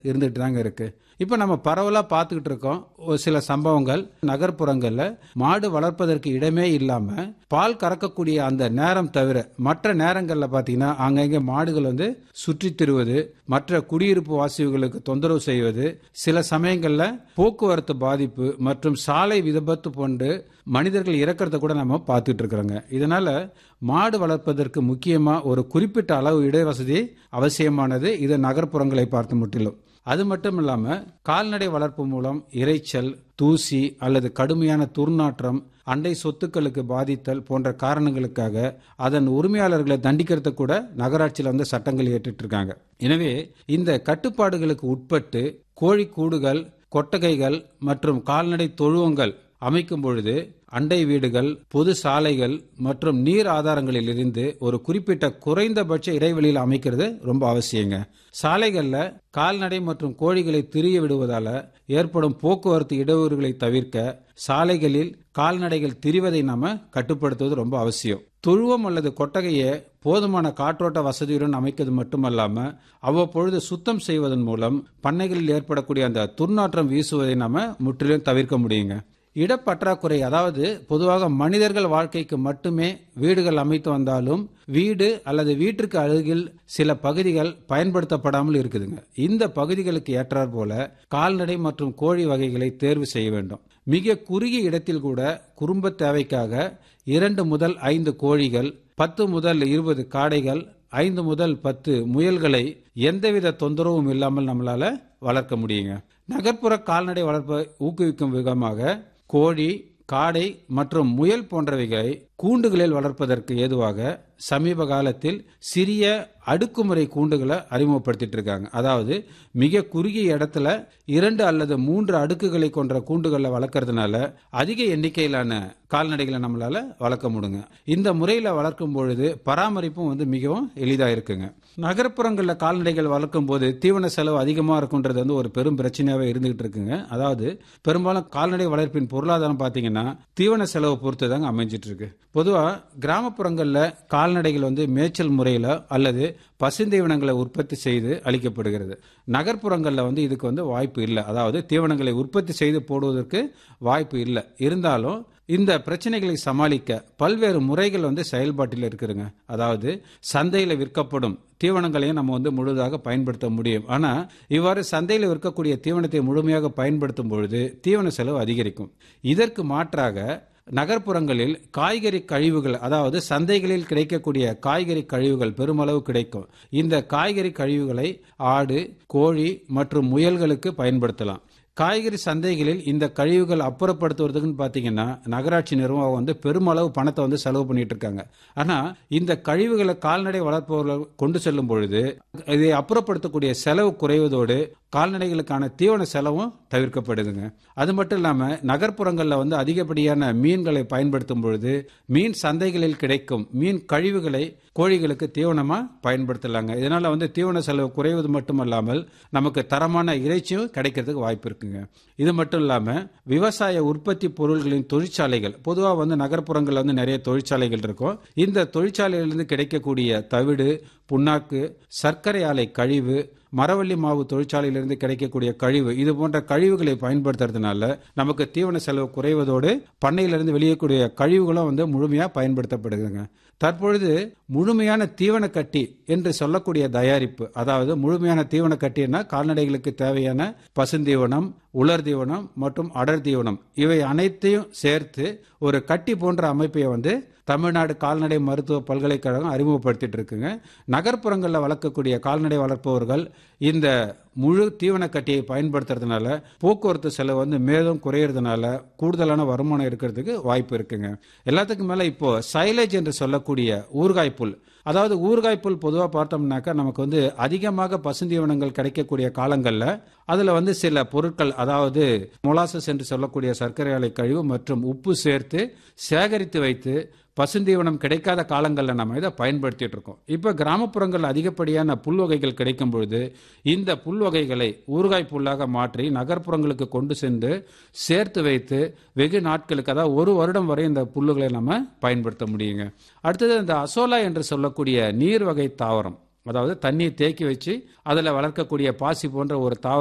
இருந்துட்டு தாங்க இருக்கு இப்போ நம்ம பரவலாக பார்த்துக்கிட்டு இருக்கோம் ஒரு சில சம்பவங்கள் நகர்ப்புறங்களில் மாடு வளர்ப்பதற்கு இடமே இல்லாமல் பால் கறக்கக்கூடிய அந்த நேரம் தவிர மற்ற நேரங்களில் பார்த்தீங்கன்னா அங்கங்கே மாடுகள் வந்து சுற்றித் திரிவது மற்ற குடியிருப்பு வாசிகளுக்கு தொந்தரவு செய்வது சில சமயங்களில் போக்குவரத்து பாதிப்பு மற்றும் சாலை விபத்து போன்று மனிதர்கள் இறக்கிறத கூட நம்ம பார்த்துட்டு இருக்கிறோங்க இதனால மாடு வளர்ப்பதற்கு முக்கியமா ஒரு குறிப்பிட்ட அளவு இடவசதி அவசியமானது இது நகர்ப்புறங்களை பார்த்து முற்றிலும் அது மட்டும் இல்லாம கால்நடை வளர்ப்பு மூலம் இரைச்சல் தூசி அல்லது கடுமையான துர்நாற்றம் அண்டை சொத்துக்களுக்கு பாதித்தல் போன்ற காரணங்களுக்காக அதன் உரிமையாளர்களை தண்டிக்கிறது கூட நகராட்சியில் வந்து சட்டங்கள் ஏற்றிட்டு இருக்காங்க எனவே இந்த கட்டுப்பாடுகளுக்கு உட்பட்டு கோழி கூடுகள் கொட்டகைகள் மற்றும் கால்நடை தொழுவங்கள் அமைக்கும் பொழுது அண்டை வீடுகள் பொது சாலைகள் மற்றும் நீர் ஆதாரங்களில் இருந்து ஒரு குறிப்பிட்ட குறைந்தபட்ச இடைவெளியில் அமைக்கிறது ரொம்ப அவசியங்க சாலைகள்ல கால்நடை மற்றும் கோழிகளை திரிய விடுவதால ஏற்படும் போக்குவரத்து இடையூறுகளை தவிர்க்க சாலைகளில் கால்நடைகள் திரிவதை நாம கட்டுப்படுத்துவது ரொம்ப அவசியம் தொழுவம் அல்லது கொட்டகையை போதுமான காற்றோட்ட வசதியுடன் அமைக்கிறது மட்டுமல்லாம அவ்வப்பொழுது சுத்தம் செய்வதன் மூலம் பண்ணைகளில் ஏற்படக்கூடிய அந்த துர்நாற்றம் வீசுவதை நாம முற்றிலும் தவிர்க்க முடியுங்க இடப்பற்றாக்குறை அதாவது பொதுவாக மனிதர்கள் வாழ்க்கைக்கு மட்டுமே வீடுகள் அமைத்து வந்தாலும் வீடு அல்லது வீட்டிற்கு அருகில் சில பகுதிகள் பயன்படுத்தப்படாமல் இருக்குதுங்க இந்த பகுதிகளுக்கு ஏற்றாற் போல கால்நடை மற்றும் கோழி வகைகளை தேர்வு செய்ய வேண்டும் மிக குறுகிய இடத்தில் கூட குடும்ப தேவைக்காக இரண்டு முதல் ஐந்து கோழிகள் பத்து முதல் இருபது காடைகள் ஐந்து முதல் பத்து முயல்களை எந்தவித தொந்தரவும் இல்லாமல் நம்மளால வளர்க்க முடியுங்க நகர்ப்புற கால்நடை வளர்ப்பை ஊக்குவிக்கும் விதமாக கோழி காடை மற்றும் முயல் போன்றவைகளை கூண்டுகளில் வளர்ப்பதற்கு ஏதுவாக சமீப காலத்தில் சிறிய அடுக்குமுறை கூண்டுகளை அறிமுகப்படுத்திட்டு இருக்காங்க அதாவது மிக குறுகிய இடத்துல இரண்டு அல்லது மூன்று அடுக்குகளை கொண்ட கூண்டுகளில் வளர்க்கறதுனால அதிக எண்ணிக்கையிலான கால்நடைகளை நம்மளால வளர்க்க முடியுங்க இந்த முறையில் வளர்க்கும் பொழுது பராமரிப்பும் வந்து மிகவும் எளிதாக இருக்குங்க நகர்ப்புறங்களில் கால்நடைகள் வளர்க்கும் போது தீவன செலவு அதிகமாக இருக்குன்றது வந்து ஒரு பெரும் பிரச்சனையாகவே இருந்துகிட்டு இருக்குங்க அதாவது பெரும்பாலும் கால்நடை வளர்ப்பின் பொருளாதாரம் பார்த்தீங்கன்னா தீவன செலவு பொறுத்து தாங்க அமைஞ்சிட்டு இருக்கு பொதுவாக கிராமப்புறங்களில் கால்நடைகள் வந்து மேய்ச்சல் முறையில் அல்லது பசுந்தீவனங்களை உற்பத்தி செய்து அளிக்கப்படுகிறது நகர்ப்புறங்களில் வந்து இதுக்கு வந்து வாய்ப்பு இல்லை அதாவது தீவனங்களை உற்பத்தி செய்து போடுவதற்கு வாய்ப்பு இல்லை இருந்தாலும் இந்த பிரச்சனைகளை சமாளிக்க பல்வேறு முறைகள் வந்து செயல்பாட்டில் இருக்குதுங்க அதாவது சந்தையில் விற்கப்படும் தீவனங்களையும் நம்ம வந்து முழுதாக பயன்படுத்த முடியும் ஆனால் இவ்வாறு சந்தையில் விற்கக்கூடிய தீவனத்தை முழுமையாக பயன்படுத்தும் பொழுது தீவன செலவு அதிகரிக்கும் இதற்கு மாற்றாக நகர்ப்புறங்களில் காய்கறி கழிவுகள் அதாவது சந்தைகளில் கிடைக்கக்கூடிய காய்கறி கழிவுகள் பெருமளவு கிடைக்கும் இந்த காய்கறி கழிவுகளை ஆடு கோழி மற்றும் முயல்களுக்கு பயன்படுத்தலாம் காய்கறி சந்தைகளில் இந்த கழிவுகள் அப்புறப்படுத்துவதற்குன்னு பார்த்தீங்கன்னா நகராட்சி நிர்வாகம் வந்து பெருமளவு பணத்தை வந்து செலவு பண்ணிட்டு இருக்காங்க ஆனால் இந்த கழிவுகளை கால்நடை வளர்ப்பவர்கள் கொண்டு செல்லும் பொழுது இதை அப்புறப்படுத்தக்கூடிய செலவு குறைவதோடு கால்நடைகளுக்கான தீவன செலவும் தவிர்க்கப்படுதுங்க அது மட்டும் இல்லாமல் நகர்ப்புறங்களில் வந்து அதிகப்படியான மீன்களை பயன்படுத்தும் பொழுது மீன் சந்தைகளில் கிடைக்கும் மீன் கழிவுகளை கோழிகளுக்கு தீவனமாக பயன்படுத்தலாங்க இதனால் வந்து தீவன செலவு குறைவது மட்டுமல்லாமல் நமக்கு தரமான இறைச்சியும் கிடைக்கிறதுக்கு வாய்ப்பு இருக்குங்க இது மட்டும் இல்லாமல் விவசாய உற்பத்தி பொருள்களின் தொழிற்சாலைகள் பொதுவாக வந்து நகர்ப்புறங்களில் வந்து நிறைய தொழிற்சாலைகள் இருக்கும் இந்த தொழிற்சாலையிலிருந்து கிடைக்கக்கூடிய தவிடு புண்ணாக்கு சர்க்கரை ஆலை கழிவு மரவள்ளி மாவு தொழிற்சாலையிலிருந்து கிடைக்கக்கூடிய கழிவு இது போன்ற கழிவுகளை பயன்படுத்துறதுனால நமக்கு தீவன செலவு குறைவதோடு பண்ணையிலிருந்து வெளியேக்கூடிய கழிவுகளும் வந்து முழுமையாக பயன்படுத்தப்படுதுங்க தற்பொழுது முழுமையான தீவன கட்டி என்று சொல்லக்கூடிய தயாரிப்பு அதாவது முழுமையான தீவன கட்டினா கால்நடைகளுக்கு தேவையான பசுந்தீவனம் உலர் தீவனம் மற்றும் அடர் தீவனம் இவை அனைத்தையும் சேர்த்து ஒரு கட்டி போன்ற அமைப்பை வந்து தமிழ்நாடு கால்நடை மருத்துவ பல்கலைக்கழகம் அறிமுகப்படுத்திட்டு இருக்குங்க நகர்ப்புறங்களில் வளர்க்கக்கூடிய கால்நடை வளர்ப்பவர்கள் இந்த முழு தீவன கட்டியை பயன்படுத்துறதுனால போக்குவரத்து செலவு வந்து மேலும் குறையறதுனால கூடுதலான வருமானம் இருக்கிறதுக்கு வாய்ப்பு இருக்குங்க எல்லாத்துக்கும் மேலே இப்போ சைலேஜ் என்று சொல்லக்கூடிய ஊறுகாய் புல் அதாவது ஊறுகாய் புல் பொதுவாக பார்த்தோம்னாக்கா நமக்கு வந்து அதிகமாக பசுந்தீவனங்கள் கிடைக்கக்கூடிய காலங்களில் அதில் வந்து சில பொருட்கள் அதாவது மொலாசஸ் என்று சொல்லக்கூடிய சர்க்கரை ஆலை கழிவு மற்றும் உப்பு சேர்த்து சேகரித்து வைத்து பசுந்தீவனம் கிடைக்காத காலங்களில் நம்ம இதை பயன்படுத்திட்டு இருக்கோம் இப்போ கிராமப்புறங்கள் அதிகப்படியான புல் வகைகள் கிடைக்கும் பொழுது இந்த புல் வகைகளை ஊறுகாய் புல்லாக மாற்றி நகர்ப்புறங்களுக்கு கொண்டு சென்று சேர்த்து வைத்து வெகு நாட்களுக்கு அதாவது ஒரு வருடம் வரை இந்த புல்லுகளை நம்ம பயன்படுத்த முடியுங்க அடுத்தது இந்த அசோலா என்று சொல்லக்கூடிய நீர் வகை தாவரம் அதாவது தண்ணீர் தேக்கி வச்சு அதில் வளர்க்கக்கூடிய பாசி போன்ற ஒரு தாவரம்